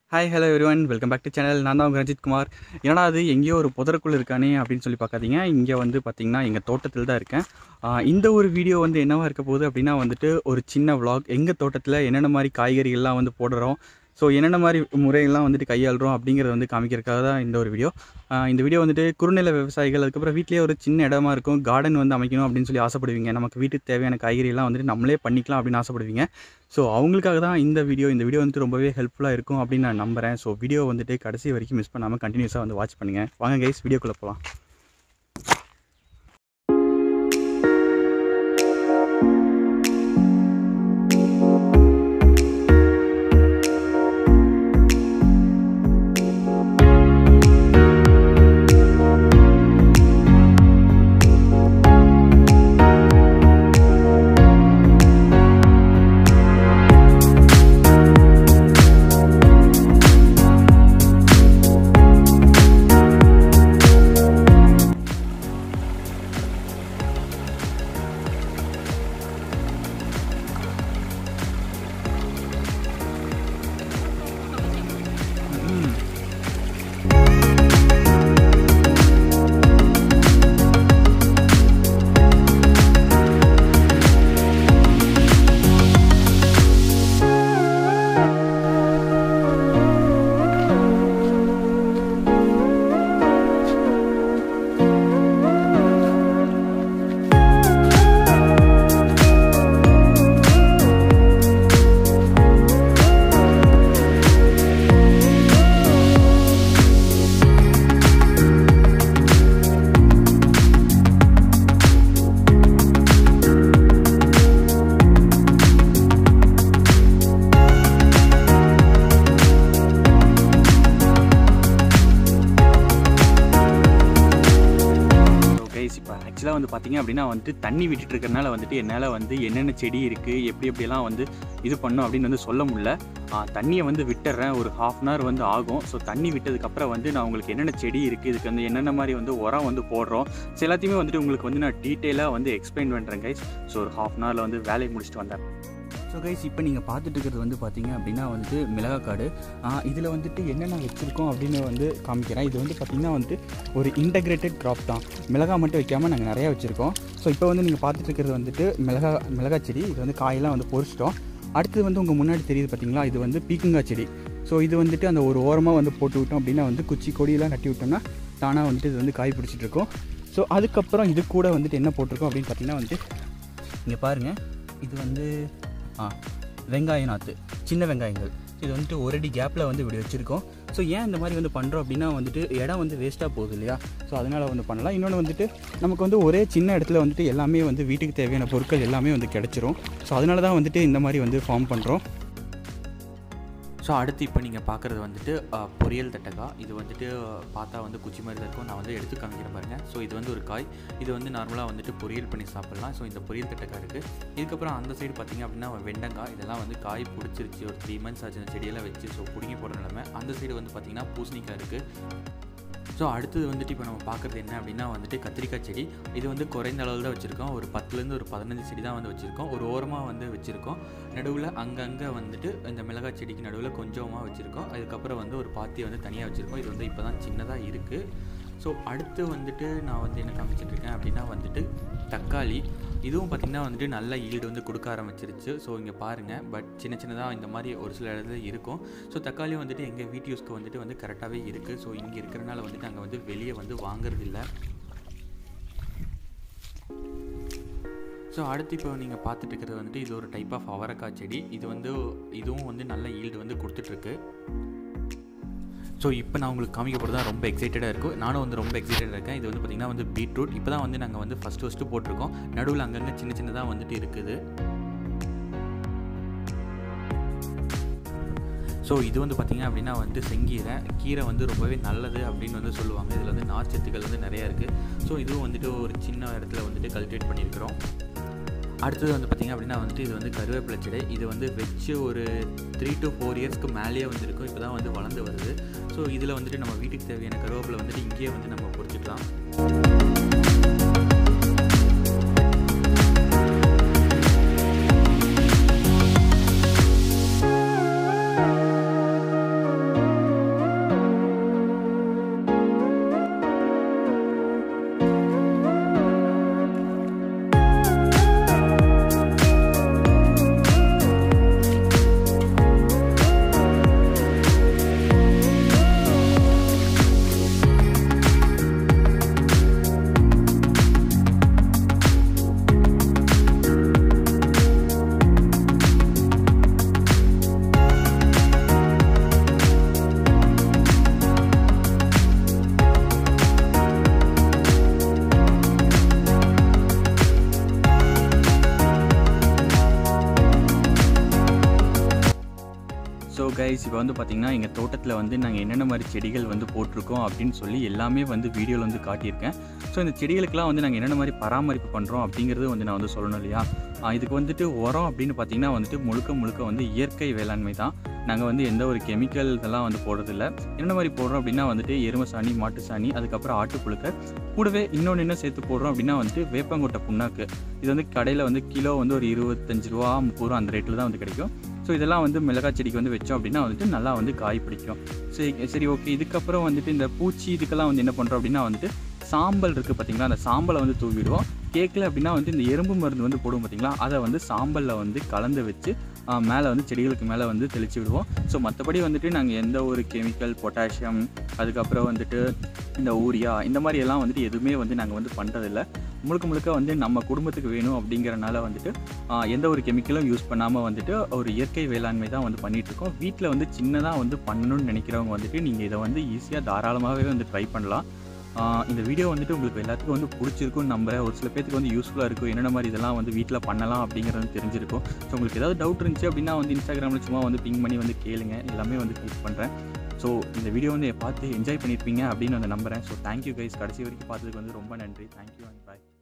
hi hello everyone welcome back to channel நான் தான் உங்கள் ரஞ்சித் குமார் என்னடா அது எங்கேயோ ஒரு புதருக்குள்ள இருக்கானே அப்படின்னு சொல்லி பார்க்காதீங்க இங்கே வந்து பார்த்திங்கன்னா எங்கள் தோட்டத்தில் தான் இருக்கேன் ஆஹ் இந்த ஒரு வீடியோ வந்து என்னவா இருக்க போகுது அப்படின்னா வந்துட்டு ஒரு சின்ன vlog எங்கள் தோட்டத்தில் என்னென்ன மாதிரி காய்கறிகள்லாம் வந்து போடுறோம் ஸோ என்னென்ன மாதிரி முறையெல்லாம் வந்துட்டு கையாளுறோம் அப்படிங்கிறத வந்து காமிக்கிறதுக்காக தான் இந்த ஒரு வீடியோ ஆஹ் இந்த வீடியோ வந்துட்டு குறுநில விவசாயிகள் அதுக்கப்புறம் வீட்லேயே ஒரு சின்ன இடமா இருக்கும் கார்டன் வந்து அமைக்கணும் அப்படின்னு சொல்லி ஆசைப்படுவீங்க நமக்கு வீட்டுக்கு தேவையான காய்கறியெல்லாம் வந்துட்டு நம்மளே பண்ணிக்கலாம் அப்படின்னு ஆசைப்படுவீங்க ஸோ அவங்களுக்காக தான் இந்த வீடியோ இந்த வீடியோ வந்துட்டு ரொம்பவே ஹெல்ப்ஃபுல்லாக இருக்கும் அப்படின்னு நான் நம்புகிறேன் ஸோ வீடியோ வந்துட்டு கடைசி வரைக்கும் மிஸ் பண்ணாமல் கண்டினியூஸாக வந்து வாட்ச் பண்ணுங்கள் வாங்க கைஸ் வீடியோக்குள்ளே போகலாம் ஸோ கைஸ் இப்போ ஆக்சுவலாக வந்து பார்த்தீங்க அப்படின்னா வந்துட்டு தண்ணி விட்டுட்டு இருக்கறனால வந்துட்டு என்னால் வந்து என்னென்ன செடி இருக்குது எப்படி எப்படியெல்லாம் வந்து இது பண்ணும் அப்படின்னு வந்து சொல்ல முடியல ஆ, தண்ணியை வந்து விட்டுறேன் ஒரு ஹாஃப் அன் ஹவர் வந்து ஆகும் ஸோ தண்ணி விட்டதுக்கப்புறம் வந்து நான் உங்களுக்கு என்னென்ன செடி இருக்குது இதுக்கு வந்து என்னென்ன மாதிரி வந்து உரம் வந்து போடுறோம் ஸோ எல்லாத்தையுமே வந்துட்டு உங்களுக்கு வந்து நான் டீட்டெயிலாக வந்து எக்ஸ்பிளைன் பண்ணுறேன் கைஸ் ஸோ ஒரு ஹாஃப் அன் ஹவரில் வந்து வேலையை முடிச்சுட்டு வந்தேன் ஸோ கைஸ் இப்போ நீங்கள் பார்த்துட்டு இருக்கிறது வந்து பார்த்தீங்க அப்படின்னா வந்துட்டு மிளகாக்காடு இதில் வந்துட்டு என்னென்ன வச்சுருக்கோம் அப்படின்னு வந்து காமிக்கிறேன் இது வந்து பார்த்திங்கன்னா வந்துட்டு ஒரு இன்டகிரேட்டட் க்ராப் தான் மிளகா மட்டும் வைக்காமல் நாங்கள் நிறையா வச்சுருக்கோம் ஸோ இப்போ வந்து நீங்கள் பார்த்துட்டு இருக்கிறது வந்துட்டு மிளகா மிளகா செடி இது வந்து காயெல்லாம் வந்து பொறிச்சிட்டோம் அடுத்தது வந்து உங்கள் முன்னாடி தெரியுது பார்த்தீங்களா இது வந்து பீக்கங்காய் செடி ஸோ இது வந்துட்டு அந்த ஒரு ஓரமாக வந்து போட்டு விட்டோம் அப்படின்னா வந்து குச்சி கொடியெல்லாம் கட்டி விட்டோம்னா தானாக வந்துட்டு இது வந்து காய் பிடிச்சிட்டு இருக்கும் ஸோ அதுக்கப்புறம் இது கூட வந்துட்டு என்ன போட்டிருக்கோம் அப்படின்னு பார்த்தீங்கன்னா வந்துட்டு இங்கே பாருங்கள் இது வந்து ஆ வெங்காய நாற்று சின்ன வெங்காயங்கள் இது வந்துட்டு ஒரு அடி கேப்பில் வந்து இப்படி வச்சுருக்கோம் ஸோ ஏன் இந்த மாதிரி வந்து பண்ணுறோம் அப்படின்னா வந்துட்டு இடம் வந்து வேஸ்ட்டாக போகுது இல்லையா ஸோ அதனால் வந்து பண்ணலாம் இன்னொன்று வந்துட்டு நமக்கு வந்து ஒரே சின்ன இடத்துல வந்துட்டு எல்லாமே வந்து வீட்டுக்கு தேவையான பொருட்கள் எல்லாமே வந்து கிடச்சிரும் ஸோ அதனால தான் வந்துட்டு இந்த மாதிரி வந்து ஃபார்ம் பண்ணுறோம் ஸோ அடுத்து இப்போ நீங்கள் பார்க்குறது வந்துட்டு அஹ், பொரியல் தட்டக்காய் இது வந்துட்டு அஹ், பார்த்தா வந்து குச்சி மாதிரி தான் இருக்கும் நான் வந்து எடுத்து காமிக்கிறேன் பாருங்கள் ஸோ இது வந்து ஒரு காய் இது வந்து நார்மலாக வந்துட்டு பொரியல் பண்ணி சாப்பிட்லாம் ஸோ இந்த பொரியல் தட்டக்காய் இருக்குது இதுக்கப்புறம் அந்த சைடு பார்த்தீங்க அப்படின்னா வெண்டங்காய் இதெல்லாம் வந்து காய் பிடிச்சிருச்சு ஒரு த்ரீ மந்த்ஸ் ஆச்சு இந்த செடியெல்லாம் வச்சு ஸோ பிடுங்கி போடுற நிலமை அந்த சைடு வந்து பார்த்திங்கன்னா பூசணிக்காய் இருக்குது ஸோ அடுத்தது வந்துட்டு இப்போ நம்ம பார்க்குறது என்ன அப்படின்னா வந்துட்டு கத்திரிக்காய் செடி இது வந்து குறைந்த அளவில் தான் வச்சுருக்கோம் ஒரு பத்துலேருந்து ஒரு பதினஞ்சு செடி தான் வந்து வச்சுருக்கோம் ஒரு ஓரமாக வந்து வச்சுருக்கோம் நடுவில் அங்கங்கே வந்துட்டு இந்த மிளகாய் செடிக்கு நடுவில் கொஞ்சமாக வச்சுருக்கோம் அதுக்கப்புறம் வந்து ஒரு பாத்தி வந்து தனியாக வச்சுருக்கோம் இது வந்து இப்போ தான் சின்னதாக இருக்குது ஸோ அடுத்து வந்துட்டு நான் வந்து என்ன காமிச்சிட்டு இருக்கேன் அப்படின்னா வந்துட்டு தக்காளி இதுவும் பார்த்திங்கன்னா வந்துட்டு நல்ல ஈல்டு வந்து கொடுக்க ஆரம்பிச்சிருச்சு ஸோ இங்கே பாருங்கள் பட் சின்ன சின்னதாக இந்த மாதிரி ஒரு சில இடத்துல இருக்கும் ஸோ தக்காளி வந்துட்டு எங்கள் வீட்டு யூஸ்க்கு வந்துட்டு வந்து கரெக்டாகவே இருக்குது ஸோ இங்கே இருக்கிறனால வந்துட்டு அங்கே வந்து வெளியே வந்து வாங்குறது இல்லை ஸோ அடுத்து இப்போ நீங்கள் பார்த்துட்டு இருக்கிறது வந்துட்டு இது ஒரு டைப் ஆஃப் அவரைக்காய் செடி இது வந்து இதுவும் வந்து நல்ல ஈல்டு வந்து கொடுத்துட்ருக்கு ஸோ இப்போ நான் உங்களுக்கு காமிக்க போகிறது தான் ரொம்ப எக்ஸைட்டடாக இருக்கும் நானும் வந்து ரொம்ப எக்ஸைட்டடாக இருக்கேன் இது வந்து பார்த்திங்கன்னா வந்து பீட்ரூட் இப்போ தான் வந்து நாங்கள் வந்து ஃபஸ்ட்டு ஃபஸ்ட்டு போட்டிருக்கோம் நடுவில் அங்கங்கே சின்ன சின்னதாக வந்துட்டு இருக்குது ஸோ இது வந்து பார்த்திங்க அப்படின்னா வந்து செங்கீரை கீரை வந்து ரொம்பவே நல்லது அப்படின்னு வந்து சொல்லுவாங்க இதில் வந்து நார்ச்சத்துக்கள் வந்து நிறையா இருக்குது ஸோ இதுவும் வந்துட்டு ஒரு சின்ன இடத்துல வந்துட்டு கல்டிவேட் பண்ணியிருக்கிறோம் அடுத்தது வந்து பார்த்திங்க அப்படின்னா வந்துட்டு இது வந்து கருவேப்பிலை செடி இது வந்து வச்சு ஒரு த்ரீ டு ஃபோர் இயர்ஸ்க்கு மேலேயே வந்து இருக்கும் இப்போ தான் வந்து வளர்ந்து வருது ஸோ இதில் வந்துட்டு நம்ம வீட்டுக்கு தேவையான கருவேப்பிலை வந்துட்டு இங்கேயே வந்து நம்ம பொறிச்சிக்கலாம் கைஸ் இப்போ வந்து பார்த்திங்கன்னா எங்கள் தோட்டத்தில் வந்து நாங்கள் என்னென்ன மாதிரி செடிகள் வந்து போட்டிருக்கோம் அப்படின்னு சொல்லி எல்லாமே வந்து வீடியோவில் வந்து காட்டியிருக்கேன் ஸோ இந்த செடிகளுக்கெல்லாம் வந்து நாங்கள் என்னென்ன மாதிரி பராமரிப்பு பண்ணுறோம் அப்படிங்கிறது வந்து நான் வந்து சொல்லணும் இல்லையா ஆ, இதுக்கு வந்துட்டு உரம் அப்படின்னு பார்த்தீங்கன்னா வந்துட்டு முழுக்க முழுக்க வந்து இயற்கை வேளாண்மை தான் நாங்கள் வந்து எந்த ஒரு கெமிக்கல் இதெல்லாம் வந்து போடுறதில்ல என்னென்ன மாதிரி போடுறோம் அப்படின்னா வந்துட்டு எருமை சாணி மாட்டு சாணி அதுக்கப்புறம் ஆட்டுப்புழுக்க கூடவே இன்னொன்று என்ன சேர்த்து போடுறோம் அப்படின்னா வந்துட்டு வேப்பங்கொட்டை புண்ணாக்கு இது வந்து கடையில் வந்து கிலோ வந்து ஒரு இருபத்தஞ்சு ரூபா முப்பது ரூபா அந்த ரேட்டில் தான் வந்து கிடைக்கும் ஸோ இதெல்லாம் வந்து மிளகாய் செடிக்கு வந்து வச்சோம் அப்படின்னா வந்துட்டு நல்லா வந்து காய் பிடிக்கும் சரி சரி ஓகே இதுக்கப்புறம் வந்துட்டு இந்த பூச்சி இதுக்கெல்லாம் வந்து என்ன பண்ணுறோம் அப்படின்னா வந்துட்டு சாம்பல் இருக்குது பார்த்தீங்களா அந்த சாம்பலை வந்து தூவிடுவோம் கேட்கல அப்படின்னா வந்து இந்த எறும்பு மருந்து வந்து போடுவோம் பார்த்தீங்களா அதை வந்து சாம்பலில் வந்து கலந்து வச்சு மேலே வந்து செடிகளுக்கு மேலே வந்து தெளிச்சு விடுவோம் ஸோ மற்றபடி வந்துட்டு நாங்கள் எந்த ஒரு கெமிக்கல் பொட்டாசியம் அதுக்கப்புறம் வந்துட்டு இந்த ஊரியா இந்த மாதிரி எல்லாம் வந்துட்டு எதுவுமே வந்து நாங்கள் வந்து பண்ணுறதில்ல முழுக்க முழுக்க வந்து நம்ம குடும்பத்துக்கு வேணும் அப்படிங்கிறனால வந்துட்டு ஆஹ், எந்த ஒரு கெமிக்கலும் யூஸ் பண்ணாமல் வந்துட்டு ஒரு இயற்கை வேளாண்மை தான் வந்து பண்ணிட்டு இருக்கோம் வீட்டில் வந்து சின்னதாக வந்து பண்ணணும்னு நினைக்கிறவங்க வந்துட்டு நீங்கள் இதை வந்து ஈஸியாக தாராளமாகவே வந்து ட்ரை பண்ணலாம் ஆஹ், இந்த வீடியோ வந்துட்டு உங்களுக்கு எல்லாத்துக்கும் வந்து பிடிச்சிருக்கும்னு நம்புறேன் ஒரு சில பேருக்கு வந்து யூஸ்ஃபுல்லாக இருக்கும் என்னென்ன மாதிரி இதெல்லாம் வந்து வீட்டில் பண்ணலாம் அப்படிங்கிறது வந்து தெரிஞ்சிருக்கும் ஸோ உங்களுக்கு ஏதாவது டவுட் இருந்துச்சு அப்படின்னா வந்து இன்ஸ்டாகிராமில் சும்மா வந்து பிங் பண்ணி வந்து கேளுங்க எல்லாமே வந்து ஹெல்ப் பண்ணுறேன் ஸோ இந்த வீடியோ வந்து பார்த்து என்ஜாய் பண்ணியிருப்பீங்க அப்படின்னு வந்து நம்புறேன் ஸோ தேங்க்யூ கைஸ் கடைசி வரைக்கும் பார்த்ததுக்கு வந்து ரொம்ப நன்றி தேங்க்யூ அண்ட் பாய்